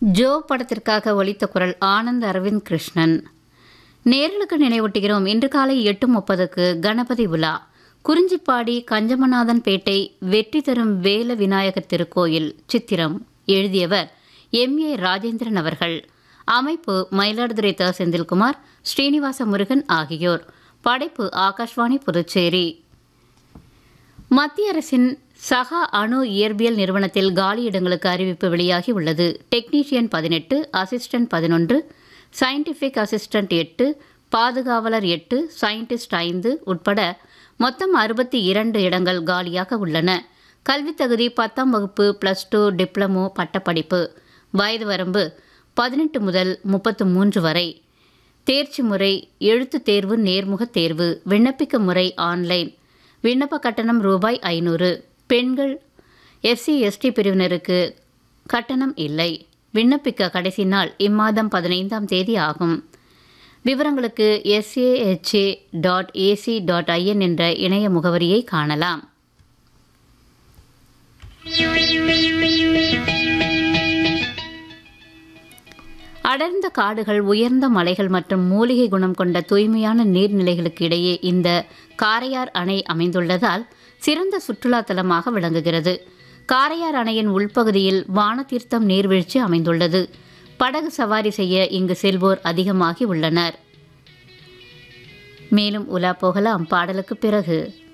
Joe படத்திற்காக ஒலித்த குரல் ஆனந்த் அரவிந்த் கிருஷ்ணன் நேர்களுக்கு நினைவூட்டுகிறோம் இன்று காலை எட்டு முப்பதுக்கு கணபதி உலா குறிஞ்சிப்பாடி கஞ்சமநாதன் பேட்டை வெற்றி தரும் வேல விநாயகர் திருக்கோயில் சித்திரம் எழுதியவர் எம் ஏ ராஜேந்திரன் அவர்கள் அமைப்பு மயிலாடுதுறை த செந்தில்குமார் ஸ்ரீனிவாச முருகன் ஆகியோர் படைப்பு ஆகாஷ்வாணி புதுச்சேரி மத்திய அரசின் சகா அணு இயற்பியல் நிறுவனத்தில் காலியிடங்களுக்கு அறிவிப்பு வெளியாகி உள்ளது டெக்னீஷியன் பதினெட்டு அசிஸ்டன்ட் பதினொன்று சயின்டிஃபிக் அசிஸ்டன்ட் எட்டு பாதுகாவலர் எட்டு சயின்டிஸ்ட் ஐந்து உட்பட மொத்தம் அறுபத்தி இரண்டு இடங்கள் காலியாக உள்ளன கல்வித் தகுதி பத்தாம் வகுப்பு ப்ளஸ் டூ டிப்ளமோ பட்டப்படிப்பு வயது வரம்பு பதினெட்டு முதல் முப்பத்து மூன்று வரை தேர்ச்சி முறை எழுத்துத் தேர்வு நேர்முகத் தேர்வு விண்ணப்பிக்க முறை ஆன்லைன் விண்ணப்ப கட்டணம் ரூபாய் ஐநூறு பெண்கள் எஸ்சி எஸ்டி பிரிவினருக்கு கட்டணம் இல்லை விண்ணப்பிக்க கடைசி நாள் இம்மாதம் பதினைந்தாம் தேதி ஆகும் விவரங்களுக்கு S A H A dot A C dot I N என்ற இணைய முகவரியை காணலாம் அடர்ந்த காடுகள் உயர்ந்த மலைகள் மற்றும் மூலிகை குணம் கொண்ட தூய்மையான நீர்நிலைகளுக்கு இடையே இந்த காரையார் அணை அமைந்துள்ளதால் சிறந்த சுற்றுலா தலமாக விளங்குகிறது காரையார் அணையின் உள்பகுதியில் வானதீர்த்தம் நீர்வீழ்ச்சி அமைந்துள்ளது படகு சவாரி செய்ய இங்கு செல்வோர் அதிகமாகி உள்ளனர் மேலும் உலா போகலாம் பாடலுக்கு பிறகு